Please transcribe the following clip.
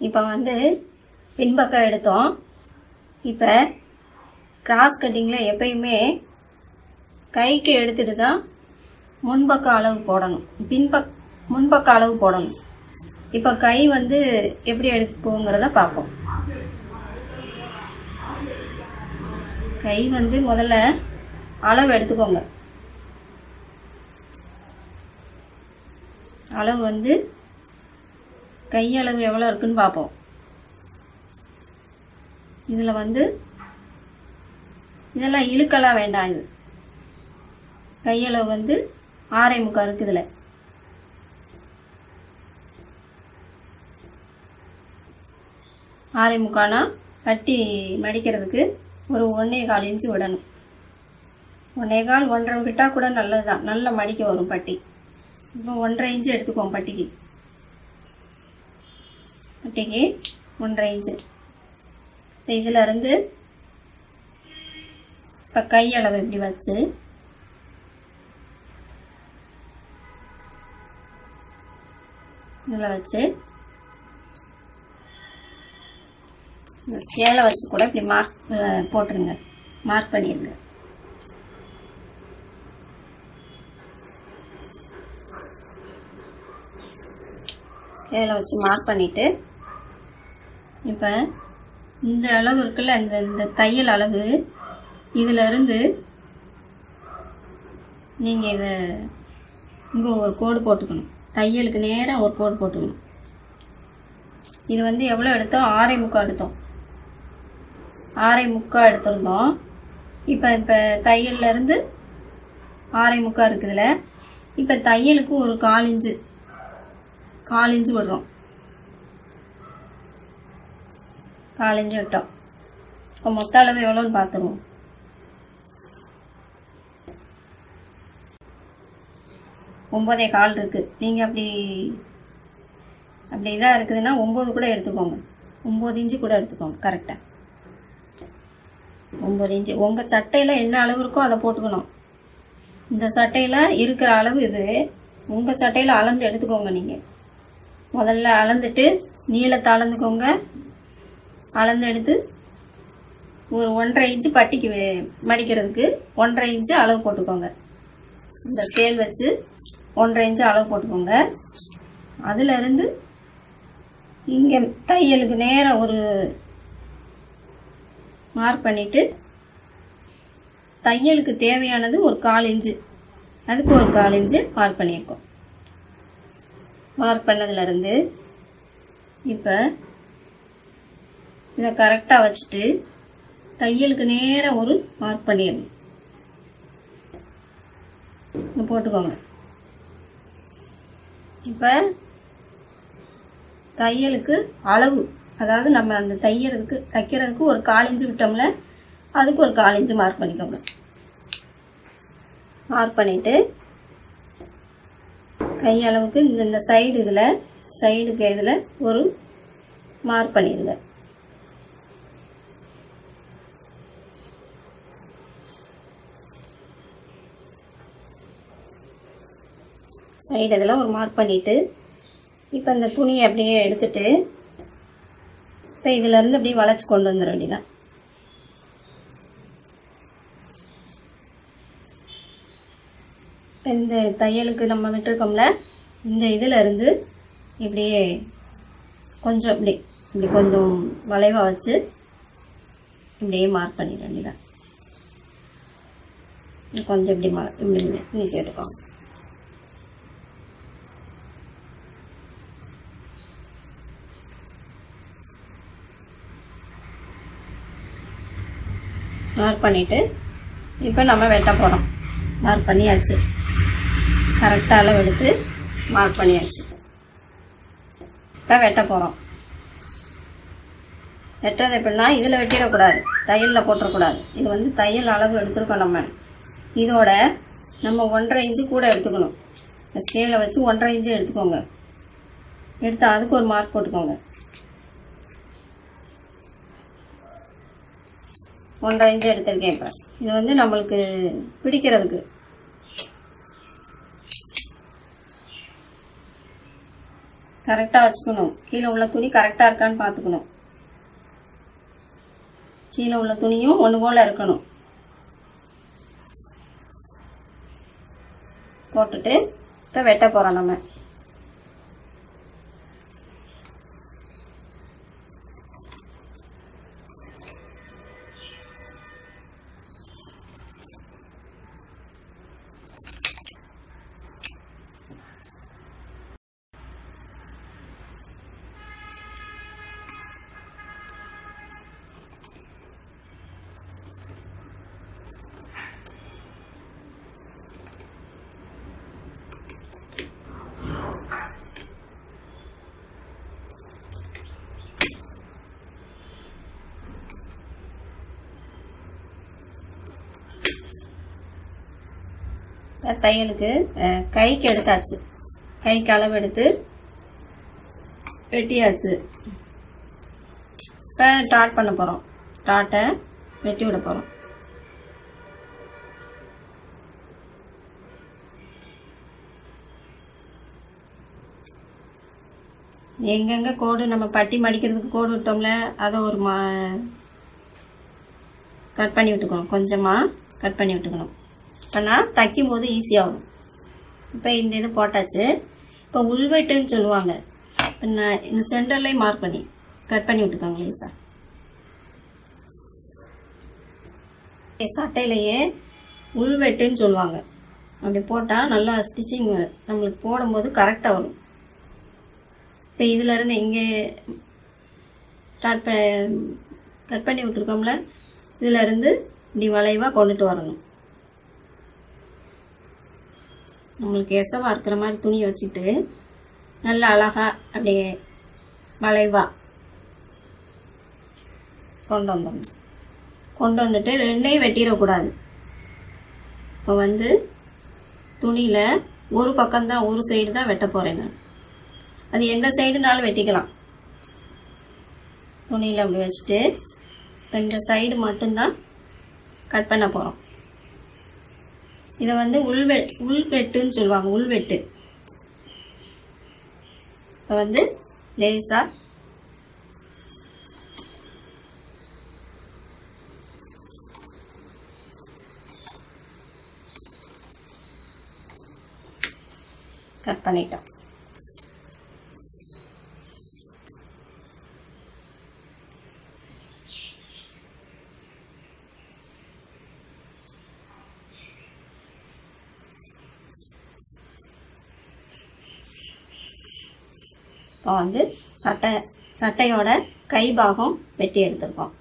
இப்போ வந்து பின்பக்கம் எடுத்தோம் இப்போ கிராஸ் கட்டிங்கில் எப்பயுமே கைக்கு எடுத்துட்டு தான் முன்பக்க அளவு போடணும் பின்பக் முன்பக்க அளவு போடணும் இப்போ கை வந்து எப்படி எடுப்போங்கிறத பார்ப்போம் கை வந்து முதல்ல அளவு எடுத்துக்கோங்க அளவு வந்து கையளவு எவ்வளோ இருக்குன்னு பார்ப்போம் இதில் வந்து இதெல்லாம் இழுக்கலாம் வேண்டாம் இது கையளவு வந்து ஆறே முக்கால் இருக்குது இதில் ஆறே முக்கானா கட்டி மடிக்கிறதுக்கு ஒரு ஒன்றே கால் இன்ச்சு விடணும் ஒன்றே கால் ஒன்றரை விட்டால் கூட நல்லது தான் நல்ல மடிக்க வரும் பட்டி இப்போ ஒன்றரை இன்ச்சு எடுத்துக்குவோம் பட்டிக்கு பட்டிக்கு ஒன்றரை இன்ச்சு இப்போ இதில் இருந்து இப்போ கையளவு இப்படி வச்சு இதில் வச்சு இந்த ஸ்கேலை வச்சு கூட இப்படி மார்க் போட்டுருங்க மார்க் பண்ணிடுங்க ஸ்கேலை வச்சு மார்க் பண்ணிவிட்டு இப்போ இந்த அளவு இருக்குல்ல இந்த இந்த தையல் அளவு இதில் இருந்து நீங்கள் இதை இங்கே ஒரு கோடு போட்டுக்கணும் தையலுக்கு நேராக ஒரு கோடு போட்டுக்கணும் இது வந்து எவ்வளோ எடுத்தோம் ஆறே முக்கால் எடுத்தோம் ஆறே முக்கால் எடுத்திருந்தோம் இப்போ இப்போ தையல்லேருந்து ஆறே முக்கால் இருக்குதுல இப்போ தையலுக்கு ஒரு கால் இன்ச்சு கால் இன்ச்சு விடுறோம் கால் இன்ச்சு விட்டோம் இப்போ மொத்த அளவு எவ்வளோன்னு பார்த்துருவோம் ஒம்பதே கால் இருக்குது நீங்கள் அப்படி அப்படி இதாக இருக்குதுன்னா ஒம்பது கூட எடுத்துக்கோங்க ஒம்பது இன்ச்சு கூட எடுத்துக்கோங்க கரெக்டாக ஒம்பது இன்ச்சு உங்கள் சட்டையில் என்ன அளவு இருக்கோ அதை போட்டுக்கணும் இந்த சட்டையில் இருக்கிற அளவு இது உங்கள் சட்டையில் அளந்து எடுத்துக்கோங்க நீங்கள் முதல்ல அளந்துட்டு நீளத்தை அளந்துக்கோங்க அளந்து எடுத்து ஒரு ஒன்றரை இன்ச்சு பட்டிக்கு வே- மடிக்கிறதுக்கு ஒன்றரை இன்ச்சு அளவு போட்டுக்கோங்க இந்த ஸ்கேல் வச்சு ஒன்றரை இன்ச்சு அளவு போட்டுக்கோங்க அதுல இருந்து இங்கே தையலுக்கு நேராக ஒரு மார்க் பண்ணிட்டு தையலுக்கு தேவையானது ஒரு கால் இன்ச்சு அதுக்கு ஒரு கால் இன்ச்சு மார்க் பண்ணியிருக்கோம் மார்க் பண்ணதுலேருந்து இப்போ இதை கரெக்டாக வச்சுட்டு தையலுக்கு நேராக ஒரு மார்க் பண்ணிடணும் இங்க போட்டுக்கோங்க இப்போ தையலுக்கு அளவு அதாவது நம்ம அந்த தையறதுக்கு தைக்கிறதுக்கு ஒரு கால் இன்ச்சு விட்டோம்ல அதுக்கு ஒரு கால் இன்ச்சு மார்க் பண்ணிக்கோங்க மார்க் பண்ணிவிட்டு கை அளவுக்கு இந்த இந்த சைடு இதில் சைடுக்கு இதில் ஒரு மார்க் பண்ணிடுங்க சைடு இதில் ஒரு மார்க் பண்ணிவிட்டு இப்போ இந்த துணியை அப்படியே எடுத்துட்டு இப்போ இதிலேருந்து அப்படியே வளைச்சி கொண்டு வந்துட வேண்டியதான் இப்போ இந்த தையலுக்கு நம்ம விட்டுருக்கோம்ல இந்த இதில் இருந்து இப்படியே கொஞ்சம் இப்படி இப்படி கொஞ்சம் வளைவாக வச்சு இப்படியே மார்க் பண்ணிட வேண்டியதான் கொஞ்சம் இப்படி ம இப்படி நீட்டி எடுக்கோங்க மார்க் பண்ணிவிட்டு இப்போ நம்ம வெட்ட போகிறோம் மார்க் பண்ணியாச்சு கரெக்டாக அளவு எடுத்து மார்க் பண்ணியாச்சு இப்போ வெட்ட போகிறோம் வெட்டுறது எப்படின்னா இதில் வெட்டிடக்கூடாது தையலில் போட்டுறக்கூடாது இது வந்து தையல் அளவு எடுத்துருக்கோம் நம்ம இதோட நம்ம ஒன்றரை இன்ச்சு கூட எடுத்துக்கணும் இந்த ஸ்கேலை வச்சு ஒன்றரை இன்ச்சு எடுத்துக்கோங்க எடுத்து அதுக்கு ஒரு மார்க் போட்டுக்கோங்க ஒன்றரை இன்ச்சு எடுத்திருக்கேன் இப்போ இது வந்து நம்மளுக்கு பிடிக்கிறதுக்கு கரெக்டாக வச்சுக்கணும் கீழே உள்ள துணி கரெக்டாக இருக்கான்னு பார்த்துக்கணும் கீழே உள்ள துணியும் ஒன்று போல் இருக்கணும் போட்டுட்டு இப்போ வெட்ட போகிறோம் நம்ம இப்ப தையலுக்கு அஹ், கைக்கு எடுத்தாச்சு கைக்கு அளவு எடுத்து வெட்டியாச்சு இப்போ டாட் பண்ண போகிறோம் டாட்டை வெட்டி விட போகிறோம் எங்கெங்க கோடு நம்ம பட்டி மடிக்கிறதுக்கு கோடு விட்டோம்ல அதை ஒரு மா கட் பண்ணி விட்டுக்கணும் கொஞ்சமாக கட் பண்ணி விட்டுக்கணும் அப்போனா தைக்கும் போது ஈஸியாகும் இப்போ இந்த இது போட்டாச்சு இப்போ உள்வெட்டுன்னு சொல்லுவாங்க இப்போ நான் இந்த சென்டர்லேயும் மார்க் பண்ணி கட் பண்ணி விட்டுக்கோங்க லேசா சட்டையிலேயே உள்வெட்டுன்னு சொல்லுவாங்க அப்படி போட்டால் நல்லா ஸ்டிச்சிங் நம்மளுக்கு போடும்போது கரெக்டாக வரும் இப்போ இதிலேருந்து இங்கே ஸ்டார்ட் ப கட் பண்ணி விட்டுருக்கோம்ல இதிலேருந்து இப்படி வளைவாக கொண்டுட்டு வரணும் நம்மளுக்கு எசவாக இருக்கிற மாதிரி துணியை வச்சுட்டு நல்லா அழகா அப்படியே வளைவா கொண்டு வந்தோம் கொண்டு வந்துட்டு ரெண்டையும் வெட்டிடக்கூடாது இப்போ வந்து துணியில் ஒரு பக்கம்தான் ஒரு சைடு தான் வெட்ட போகிறேன் நான் அது எந்த சைடுனாலும் வெட்டிக்கலாம் துணியில் அப்படி வச்சுட்டு இப்போ இந்த சைடு மட்டும்தான் கட் பண்ண போகிறோம் இதை வந்து உள்வெ உள்வெட்டுன்னு சொல்லுவாங்க உள்வெட்டு இப்போ வந்து லேசாக கட் பண்ணிட்டோம் இப்போ வந்து சட்டை சட்டையோட கை பாகம் வெட்டி எடுத்திருக்கோம்